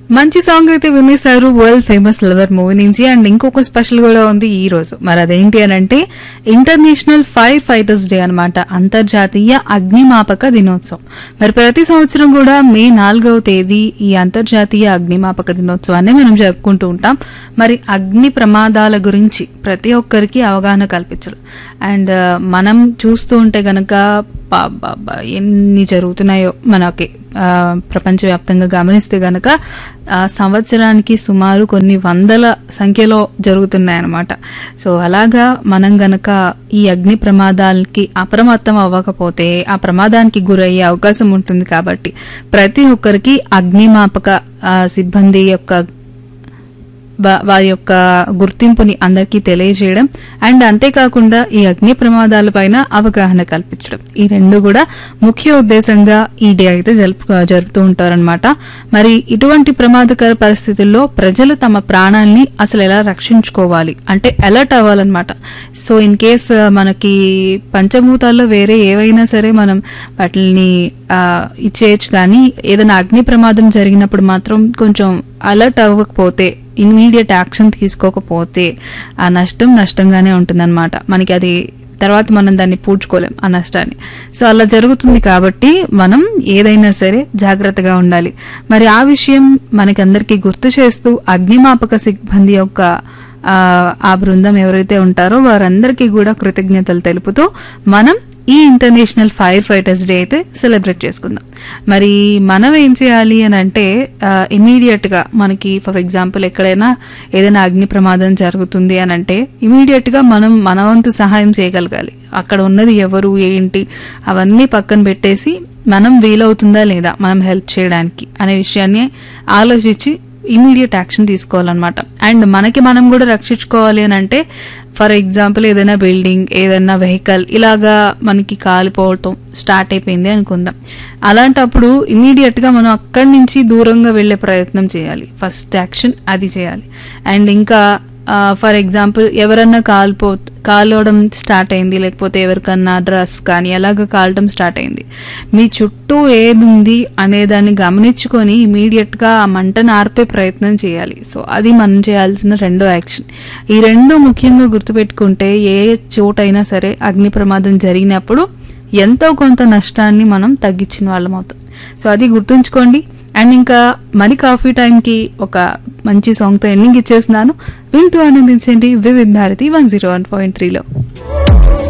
మంచి సాంగ్ అయితే వినేశారు వరల్డ్ ఫేమస్ లవర్ మూవీ నుంచి అండ్ ఇంకొక స్పెషల్ కూడా ఉంది ఈ రోజు మరి అదేంటి అని అంటే ఇంటర్నేషనల్ ఫైర్ ఫైటర్స్ డే అన్నమాట అంతర్జాతీయ అగ్నిమాపక దినోత్సవం మరి ప్రతి సంవత్సరం కూడా మే నాలుగవ తేదీ ఈ అంతర్జాతీయ అగ్నిమాపక దినోత్సవాన్ని మనం జరుపుకుంటూ ఉంటాం మరి అగ్ని ప్రమాదాల గురించి ప్రతి ఒక్కరికి అవగాహన కల్పించడం అండ్ మనం చూస్తూ ఉంటే గనక బాబా ఎన్ని జరుగుతున్నాయో మనకి ఆ, ప్రపంచవ్యాప్తంగా గమనిస్తే గనక ఆ, సంవత్సరానికి సుమారు కొన్ని వందల సంఖ్యలో జరుగుతున్నాయి అన్నమాట సో అలాగా మనం గనక ఈ అగ్ని ప్రమాదాలకి అప్రమత్తం అవ్వకపోతే ఆ ప్రమాదానికి గురయ్యే అవకాశం ఉంటుంది కాబట్టి ప్రతి ఒక్కరికి అగ్నిమాపక ఆ, సిబ్బంది యొక్క వా- వారి యొక్క గుర్తింపుని అందరికీ తెలియజేయడం అండ్ అంతేకాకుండా ఈ అగ్ని ప్రమాదాలపైన అవగాహన కల్పించడం ఈ రెండు కూడా ముఖ్య ఉద్దేశంగా ఈ డే అయితే జరుపు జరుపుతూ ఉంటారనమాట మరి ఇటువంటి ప్రమాదకర పరిస్థితుల్లో ప్రజలు తమ ప్రాణాల్ని అసలు ఎలా రక్షించుకోవాలి అంటే అలర్ట్ అవ్వాలన్నమాట సో ఇన్ కేస్ మనకి పంచభూతాల్లో వేరే ఏవైనా సరే మనం వాటిని ఆ, ఇచ్చేయచ్చు కానీ ఏదైనా అగ్ని ప్రమాదం జరిగినప్పుడు మాత్రం కొంచెం అలర్ట్ అవ్వకపోతే ఇమ్మీడియట్ యాక్షన్ తీసుకోకపోతే ఆ నష్టం నష్టంగానే ఉంటుందన్నమాట మనకి అది తర్వాత మనం దాన్ని పూడ్చుకోలేం ఆ నష్టాన్ని సో అలా జరుగుతుంది కాబట్టి మనం ఏదైనా సరే జాగ్రత్తగా ఉండాలి మరి ఆ విషయం మనకందరికీ గుర్తు చేస్తూ అగ్నిమాపక సిబ్బంది యొక్క ఆ, ఆ బృందం ఎవరైతే ఉంటారో వారందరికీ కూడా కృతజ్ఞతలు తెలుపుతూ మనం ఈ ఇంటర్నేషనల్ ఫైర్ ఫైటర్స్ డే అయితే సెలబ్రేట్ చేసుకుందాం మరి మనం ఏం చేయాలి అని అంటే ఇమీడియట్ గా మనకి ఫర్ ఎగ్జాంపుల్ ఎక్కడైనా ఏదైనా అగ్ని ప్రమాదం జరుగుతుంది అని అంటే ఇమీడియట్ గా మనం మన వంతు సహాయం చేయగలగాలి అక్కడ ఉన్నది ఎవరు ఏంటి అవన్నీ పక్కన పెట్టేసి మనం వీలవుతుందా లేదా మనం హెల్ప్ చేయడానికి అనే విషయాన్ని ఆలోచించి ఇమీడియట్ యాక్షన్ తీసుకోవాలన్నమాట అండ్ మనకి మనం కూడా రక్షించుకోవాలి అని అంటే ఫర్ ఎగ్జాంపుల్ ఏదైనా బిల్డింగ్ ఏదైనా వెహికల్ ఇలాగా మనకి కాలిపోవటం స్టార్ట్ అయిపోయింది అనుకుందాం అలాంటప్పుడు ఇమీడియట్ గా మనం అక్కడి నుంచి దూరంగా వెళ్లే ప్రయత్నం చేయాలి ఫస్ట్ యాక్షన్ అది చేయాలి అండ్ ఇంకా ఫర్ ఎగ్జాంపుల్ ఎవరన్నా కాలిపో కాలవడం స్టార్ట్ అయింది లేకపోతే ఎవరికన్నా డ్రెస్ కానీ ఎలాగ కాలడం స్టార్ట్ అయింది మీ చుట్టూ ఏది ఉంది అనే దాన్ని గమనించుకొని ఇమీడియట్ గా ఆ మంటను ఆర్పే ప్రయత్నం చేయాలి సో అది మనం చేయాల్సిన రెండో యాక్షన్ ఈ రెండు ముఖ్యంగా గుర్తుపెట్టుకుంటే ఏ చోటైనా సరే అగ్ని ప్రమాదం జరిగినప్పుడు ఎంతో కొంత నష్టాన్ని మనం తగ్గించిన వాళ్ళం అవుతాం సో అది గుర్తుంచుకోండి అండ్ ఇంకా మరి కాఫీ టైంకి ఒక మంచి సాంగ్తో ఎండింగ్ ఇచ్చేస్తున్నాను వింటూ ఆనందించండి Vividh Bharati one zero one point త్రీలో